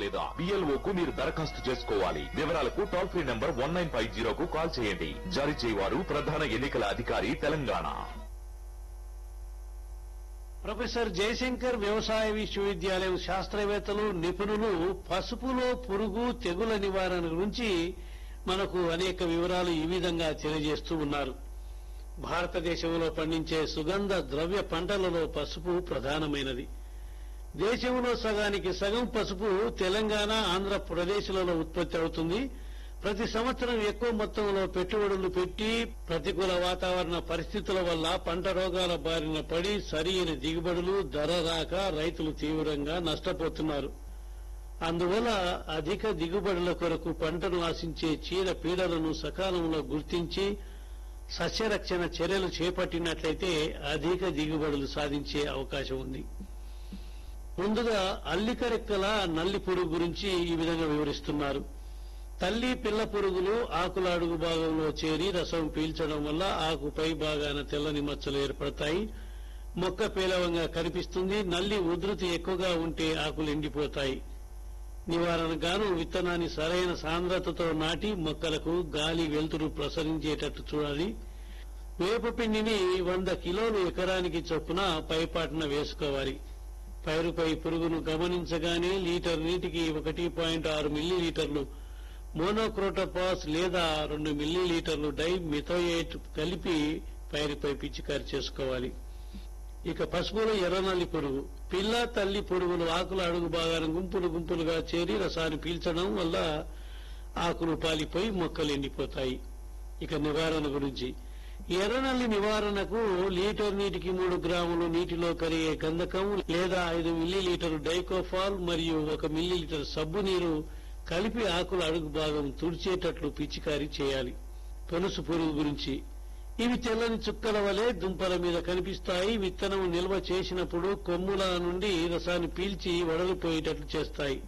లేదా బిఎల్ఓ కు మీరు దరఖాస్తు చేసుకోవాలి వివరాలకు toll free number one nine five జీరోకు కాల్ చేయండి జారీ చేయవారు ప్రధాన ఎన్నికల అధికారి తెలంగాణ ప్రొఫెసర్ జయశంకర్ వ్యవసాయ విశ్వవిద్యాలయం శాస్త్రవేత్తలు నిపుణులు పసుపులో పురుగు తెగుల నివారణ గురించి మనకు అనేక వివరాలు ఈ విధంగా తెలియజేస్తూ ఉన్నారు భారతదేశంలో పండించే సుగంధ ద్రవ్య పంటలలో పసుపు ప్రధానమైనది దేశంలో సగానికి సగం పసుపు తెలంగాణ ఆంధ్రప్రదేశ్లలో ఉత్పత్తి అవుతుంది ప్రతి సంవత్సరం ఎక్కువ మొత్తంలో పెట్టుబడులు పెట్టి ప్రతికూల వాతావరణ పరిస్థితుల వల్ల పంట రోగాల బారిన పడి సరియైన దిగుబడులు ధర రాక రైతులు తీవ్రంగా నష్టపోతున్నారు అందువల్ల అధిక దిగుబడుల కొరకు పంటను ఆశించే చీడ పీడలను సకాలంలో గుర్తించి సస్యరక్షణ చర్యలు చేపట్టినట్లయితే అధిక దిగుబడులు సాధించే అవకాశం ఉంది ముందుగా అల్లికరెక్కల నల్లి పురుగు గురించి ఈ విధంగా వివరిస్తున్నారు తల్లి పిల్ల పురుగులు ఆకుల అడుగు భాగంలో చేరి రసం పీల్చడం వల్ల ఆకు పై భాగాన తెల్లని మచ్చలు ఏర్పడతాయి మొక్క పేలవంగా కనిపిస్తుంది నల్లి ఉధృతి ఎక్కువగా ఉంటే ఆకులు ఎండిపోతాయి నివారణగాను విత్తనాన్ని సరైన సాంద్రతతో నాటి మొక్కలకు గాలి వెలుతురు ప్రసరించేటట్టు చూడాలి వేపపిండిని వంద కిలోలు ఎకరానికి చొప్పున పైపాటున వేసుకోవాలి పైరుపై పురుగును గమనించగానే లీటర్ నీటికి ఒకటి పాయింట్ ఆరు మిల్లీ లీటర్లు మోనోక్రోటోపాస్ లేదా రెండు మిల్లీ లీటర్లు డై మిథోయేట్ కలిపి పైరుపై పిచికారి చేసుకోవాలి ఇక పసుపులో ఎర్రనల్లి పురుగు పిల్ల తల్లి పురుగులు ఆకుల అడుగు భాగాన గుంపులు గుంపులుగా చేరి రసాన్ని పీల్చడం వల్ల ఆకులు పాలిపోయి మొక్కలు ఎండిపోతాయి ఇక నివారణ గురించి ఎర్రనల్లి నివారణకు లీటర్ నీటికి మూడు గ్రాములు నీటిలో కరిగే గంధకం లేదా ఐదు మిల్లీ లీటరు డైకోఫాల్ మరియు ఒక మిల్లీ లీటర్ సబ్బు నీరు కలిపి ఆకుల అడుగు భాగం తుడిచేటట్లు పిచికారీ చేయాలి పొలుసు పురుగు గురించి ఇవి తెల్లని చుక్కల వలె దుంపల మీద కనిపిస్తాయి విత్తనం నిల్వ చేసినప్పుడు కొమ్ముల నుండి రసాన్ని పీల్చి వడలిపోయేటట్లు చేస్తాయి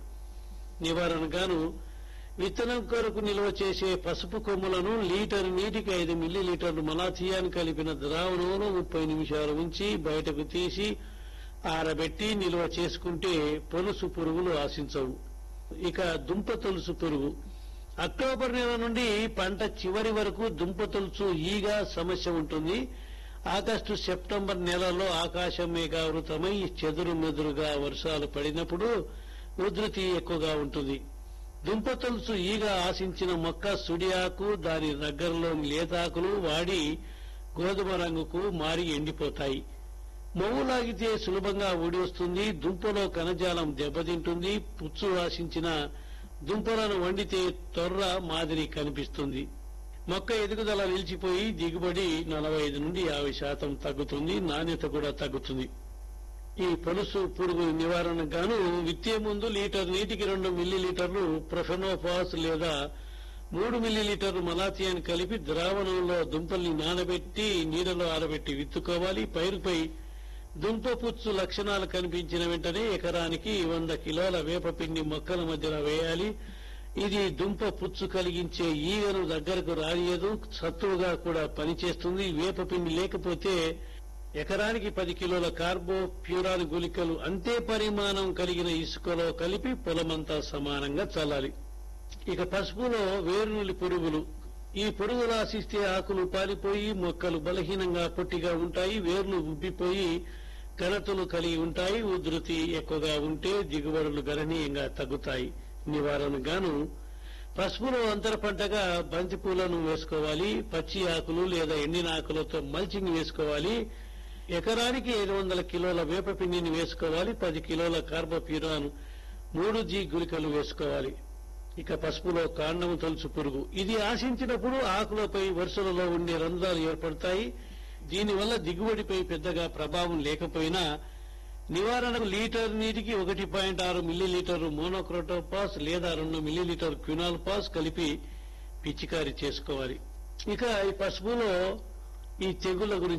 నివారణగాను విత్తనం కొరకు నిల్వ చేసే పసుపు కొమ్ములను లీటర్ నీటికి ఐదు మిల్లీ లీటర్లు మలాథియాన్ కలిపిన ద్రావణంలో ముప్పై నిమిషాలు ఉంచి బయటకు తీసి ఆరబెట్టి నిల్వ చేసుకుంటే పొలుసు పురుగులు ఆశించవు ఇక దుంప తొలుసు పురుగు అక్టోబర్ నెల నుండి పంట చివరి వరకు దుంప తొలుచు ఈగ సమస్య ఉంటుంది ఆగస్టు సెప్టెంబర్ నెలలో ఆకాశం మేఘావృతమై చెదురు మెదురుగా వర్షాలు పడినప్పుడు ఉధృతి ఎక్కువగా ఉంటుంది దుంప తొలుసు ఈగ ఆశించిన మొక్క సుడియాకు దాని దగ్గరలోని లేతాకులు వాడి గోధుమ రంగుకు మారి ఎండిపోతాయి మొవ్వు లాగితే సులభంగా ఊడి వస్తుంది దుంపలో కణజాలం దెబ్బతింటుంది పుచ్చు ఆశించిన దుంపలను వండితే తొర్ర మాదిరి కనిపిస్తుంది మొక్క ఎదుగుదల నిలిచిపోయి దిగుబడి నలభై ఐదు నుండి యాభై శాతం తగ్గుతుంది నాణ్యత కూడా తగ్గుతుంది ఈ పొలుసు పురుగు నివారణకు గాను విత్తే ముందు లీటర్ నీటికి రెండు మిల్లీ లీటర్లు ప్రొఫెనోఫాస్ లేదా మూడు మిల్లీ లీటర్లు మలాథియాన్ కలిపి ద్రావణంలో దుంపల్ని నానబెట్టి నీడలో ఆరబెట్టి విత్తుకోవాలి పైరుపై దుంప పుచ్చు లక్షణాలు కనిపించిన వెంటనే ఎకరానికి వంద కిలోల వేపపిండి మొక్కల మధ్యలో వేయాలి ఇది దుంప పుచ్చు కలిగించే ఈగను దగ్గరకు రానియదు సత్తువుగా కూడా పనిచేస్తుంది వేపపిండి లేకపోతే ఎకరానికి పది కిలోల కార్బో ప్యూరాన్ గుళికలు అంతే పరిమాణం కలిగిన ఇసుకలో కలిపి పొలమంతా సమానంగా చల్లాలి ఇక పసుపులో వేరునులి పురుగులు ఈ పురుగులు ఆశిస్తే ఆకులు పాలిపోయి మొక్కలు బలహీనంగా పొట్టిగా ఉంటాయి వేర్లు ఉబ్బిపోయి ఘనతలు కలిగి ఉంటాయి ఉధృతి ఎక్కువగా ఉంటే దిగుబడులు గణనీయంగా తగ్గుతాయి నివారణకు గాను పసుపులో అంతర పంటగా బంతి పూలను వేసుకోవాలి పచ్చి ఆకులు లేదా ఎండిన ఆకులతో మల్చింగ్ వేసుకోవాలి ఎకరానికి ఐదు వందల కిలోల వేపపిండిని వేసుకోవాలి పది కిలోల కార్బోప్యూరాన్ మూడు జీ గుళికలు వేసుకోవాలి ఇక పసుపులో కాండము తొలుచు పురుగు ఇది ఆశించినప్పుడు ఆకులపై వరుసలలో ఉండే రంధ్రాలు ఏర్పడతాయి దీనివల్ల దిగుబడిపై పెద్దగా ప్రభావం లేకపోయినా నివారణకు లీటర్ నీటికి ఒకటి పాయింట్ ఆరు మిల్లీ లీటర్లు మోనోక్రోటోపాస్ లేదా రెండు మిల్లీ లీటర్ క్వినాల్ పాస్ కలిపి పిచికారీ చేసుకోవాలి ఇక ఈ పసుపులో ఈ తెగుళ్ల గురించి